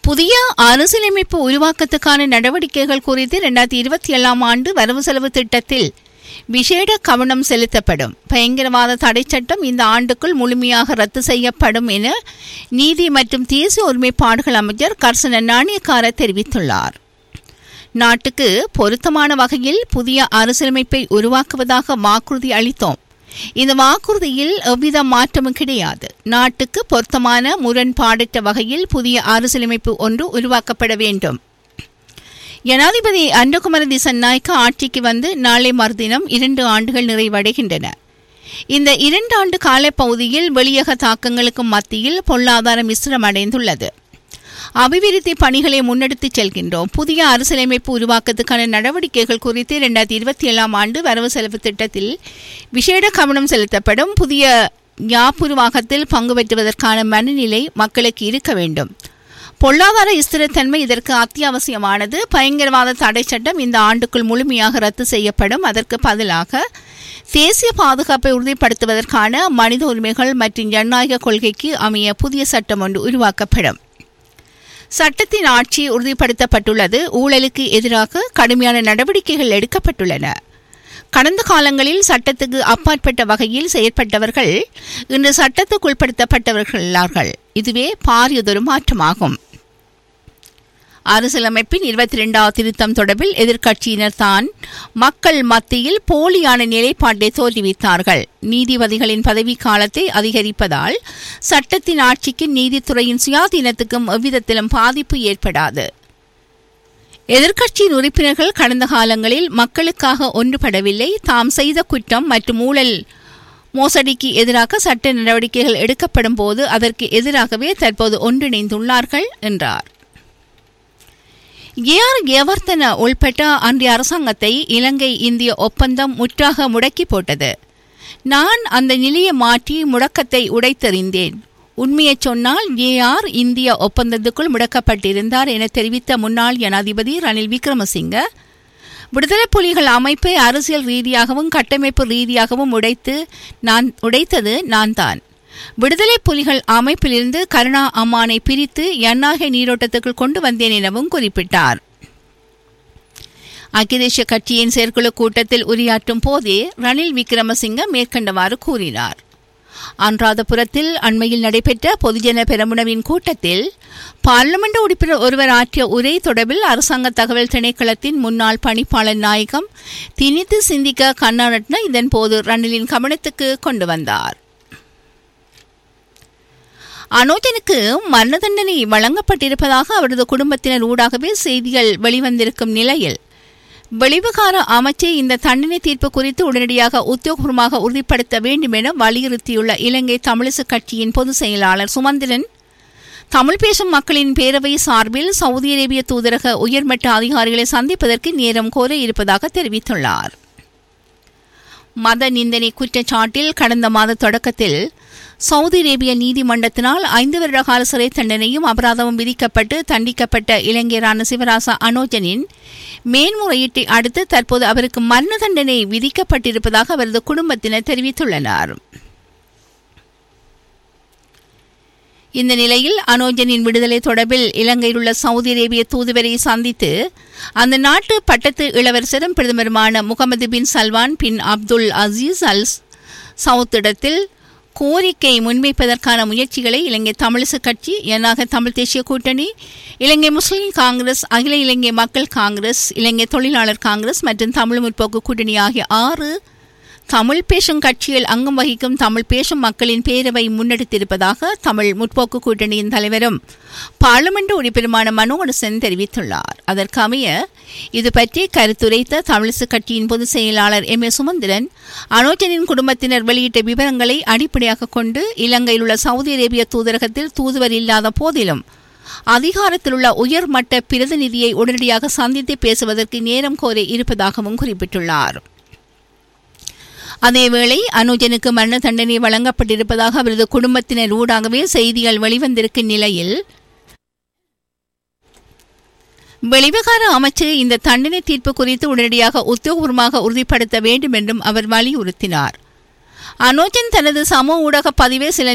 புதிய அரசியலமைப்பு உருவாக்கத்துக்கான நடவடிக்கைகள் குறித்து இரண்டாயிரத்தி இருபத்தி ஏழாம் ஆண்டு வரவு செலவு திட்டத்தில் விசேட கவனம் செலுத்தப்படும் பயங்கரவாத தடை சட்டம் இந்த ஆண்டுக்குள் முழுமையாக ரத்து செய்யப்படும் என நீதி மற்றும் தேசிய ஒருமைப்பாடுகள் அமைச்சர் கர்சன நாணயக்கார தெரிவித்துள்ளார் நாட்டுக்கு பொருத்தமான வகையில் புதிய அரசியலமைப்பை உருவாக்குவதாக வாக்குறுதி அளித்தோம் இந்த வாக்குறுதியில் எவ்வித மாற்றமும் கிடையாது நாட்டுக்கு பொருத்தமான முரண்பாடற்ற வகையில் புதிய அரசியலமைப்பு ஒன்று உருவாக்கப்பட வேண்டும் ஜனாதிபதி அன்னகுமார திசநாயக்க ஆட்சிக்கு வந்து நாளை மறுதினம் இரண்டு ஆண்டுகள் நிறைவடைகின்றன இந்த இரண்டு ஆண்டு காலப்பகுதியில் வெளியக தாக்கங்களுக்கு மத்தியில் பொருளாதார மிஸ்ரம் அடைந்துள்ளது அபிவிருத்தி பணிகளை முன்னெடுத்துச் செல்கின்றோம் புதிய அரசியலமைப்பு உருவாக்கத்துக்கான நடவடிக்கைகள் குறித்து இரண்டாயிரத்தி இருபத்தி ஏழாம் ஆண்டு வரவு செலவு திட்டத்தில் விசேட கவனம் செலுத்தப்படும் புதிய ஞாபுருவாகத்தில் பங்கு பெற்றுவதற்கான மனநிலை மக்களுக்கு இருக்க வேண்டும் பொருளாதார ஸ்திரத்தன்மை இதற்கு அத்தியாவசியமானது பயங்கரவாத தடை சட்டம் இந்த ஆண்டுக்குள் முழுமையாக ரத்து செய்யப்படும் அதற்கு பதிலாக தேசிய பாதுகாப்பை உறுதிப்படுத்துவதற்கான மனித உரிமைகள் மற்றும் ஜனநாயக கொள்கைக்கு அமைய புதிய சட்டம் ஒன்று உருவாக்கப்படும் சட்டத்தின் ஆட்சி உறுதிப்படுத்தப்பட்டுள்ளது ஊழலுக்கு எதிராக கடுமையான நடவடிக்கைகள் எடுக்கப்பட்டுள்ளன கடந்த காலங்களில் சட்டத்துக்கு அப்பாற்பட்ட வகையில் செயற்பட்டவர்கள் இன்று சட்டத்துக்குட்படுத்தப்பட்டவர்களார்கள் இதுவே பாரியதொரு மாற்றமாகும் அரசியலமைப்பின் இருபத்தி இரண்டாவது திருத்தம் தொடர்பில் எதிர்க்கட்சியினர் தான் மக்கள் மத்தியில் போலியான நிலைப்பாட்டை தோல்வித்தார்கள் நீதிபதிகளின் பதவி காலத்தை அதிகரிப்பதால் சட்டத்தின் ஆட்சிக்கு நீதித்துறையின் சுயாதீனத்துக்கும் எவ்விதத்திலும் பாதிப்பு ஏற்படாது எதிர்க்கட்சியின் உறுப்பினர்கள் கடந்த காலங்களில் மக்களுக்காக ஒன்றுபடவில்லை தாம் செய்த குற்றம் மற்றும் ஊழல் மோசடிக்கு எதிராக சட்ட நடவடிக்கைகள் எடுக்கப்படும் போது அதற்கு எதிராகவே தற்போது ஒன்றிணைந்துள்ளார்கள் என்றார் ஏஆர் ஏவர்த்தன உள்பட்ட அன்றைய அரசாங்கத்தை இலங்கை இந்திய ஒப்பந்தம் முற்றாக முடக்கி போட்டது நான் அந்த நிலையை மாற்றி முடக்கத்தை உடைத்தெறிந்தேன் உண்மையை சொன்னால் ஏஆர் இந்திய ஒப்பந்தத்துக்குள் முடக்கப்பட்டிருந்தார் என தெரிவித்த முன்னாள் ஜனாதிபதி ரணில் விக்ரமசிங்க விடுதலை புலிகள் அமைப்பை அரசியல் ரீதியாகவும் கட்டமைப்பு ரீதியாகவும் உடைத்து நான் உடைத்தது நான் தான் விடுதலை புலிகள் அமைப்பிலிருந்து கருணா அம்மானை பிரித்து எண்ணாக நீரோட்டத்துக்குள் கொண்டு வந்தேன் எனவும் குறிப்பிட்டார் ஐக்கிய தேசிய கட்சியின் செயற்குழு கூட்டத்தில் உரையாற்றும் போதே ரணில் விக்ரமசிங்க மேற்கண்டவாறு கூறினார் அனுராதபுரத்தில் அண்மையில் நடைபெற்ற பொதுஜன பெரமுனவின் கூட்டத்தில் பார்லிமெண்ட் உறுப்பினர் ஒருவர் ஆற்றிய உரை தொடர்பில் அரசாங்க தகவல் திணைக்களத்தின் முன்னாள் பணிப்பாளர் நாயகம் திணித்து சிந்திக்க கண்ணாரட்ன இதன்போது ரணிலின் கவனத்துக்கு கொண்டு வந்தார் அனோஜனுக்கு மரண தண்டனை வழங்கப்பட்டிருப்பதாக அவரது குடும்பத்தினர் ஊடாகவே செய்திகள் வெளிவந்திருக்கும் நிலையில் வெளிவிகார அமைச்சை இந்த தண்டனை தீர்ப்பு குறித்து உடனடியாக உத்தியோகபூர்வமாக உறுதிப்படுத்த வேண்டும் என வலியுறுத்தியுள்ள இலங்கை தமிழிசு கட்சியின் பொதுச் செயலாளர் சுமந்திரன் தமிழ் பேசும் மக்களின் பேரவை சார்பில் சவுதி அரேபிய தூதரக உயர்மட்ட அதிகாரிகளை சந்திப்பதற்கு நேரம் கோர இருப்பதாக தெரிவித்துள்ளார் மத நிந்தனை குற்றச்சாட்டில் கடந்த மாத தொடக்கத்தில் சவுதி அரேபிய நீதிமன்றத்தினால் ஐந்து வருட கால சிறை தண்டனையும் அபராதமும் விதிக்கப்பட்டு தண்டிக்கப்பட்ட இளைஞரான சிவராசா அனோஜனின் மேன்முறையீட்டை அடுத்து தற்போது அவருக்கு மரண தண்டனை விதிக்கப்பட்டிருப்பதாக அவரது குடும்பத்தினர் தெரிவித்துள்ளனர் இந்த நிலையில் அனோஜனின் விடுதலை தொடர்பில் இலங்கையில் உள்ள சவுதி அரேபிய தூதுவரை சந்தித்து அந்த நாட்டு பட்டத்து இளவரசரும் பிரதமருமான முகமது பின் சல்வான் பின் அப்துல் அசீஸ் அல் சவுத்திடத்தில் கோரிக்கை முன்வைப்பதற்கான முயற்சிகளை இலங்கை தமிழிசு கட்சி என்னாக தமிழ் தேசிய கூட்டணி இலங்கை முஸ்லிம் காங்கிரஸ் அகில இலங்கை மக்கள் காங்கிரஸ் இலங்கை தொழிலாளர் காங்கிரஸ் மற்றும் தமிழ் முற்போக்கு கூட்டணி ஆகிய ஆறு தமிழ் பேசும் கட்சியில் அங்கம் வகிக்கும் தமிழ் பேசும் மக்களின் பேரவை முன்னெடுத்திருப்பதாக தமிழ் முற்போக்கு கூட்டணியின் தலைவரும் பார்லிமெண்ட் உறுப்பினருமான மனோகரசன் தெரிவித்துள்ளார் அதற்கமைய இது பற்றி கருத்துரைத்த தமிழிசு கட்சியின் பொதுச் செயலாளர் எம் ஏ சுமந்திரன் அனோஜனின் குடும்பத்தினர் வெளியிட்ட விவரங்களை அடிப்படையாக கொண்டு இலங்கையில் உள்ள சவுதி அரேபிய தூதரகத்தில் தூதுவர் இல்லாத போதிலும் அதிகாரத்தில் உள்ள உயர்மட்ட பிரதிநிதியை உடனடியாக சந்தித்து பேசுவதற்கு நேரம் கோரி இருப்பதாகவும் குறிப்பிட்டுள்ளார் அதேவேளை அனுஜனுக்கு மரண தண்டனை வழங்கப்பட்டிருப்பதாக அவரது குடும்பத்தினர் ஊடாகவே செய்திகள் வெளிவந்திருக்கும் நிலையில் வெளிவிகார அமைச்சு இந்த தண்டனை தீர்ப்பு குறித்து உடனடியாக உத்தியோகபூர்வமாக உறுதிப்படுத்த வேண்டும் என்றும் அவர் வலியுறுத்தினார் அனோஜன் தனது சமூக ஊடக பதிவே சில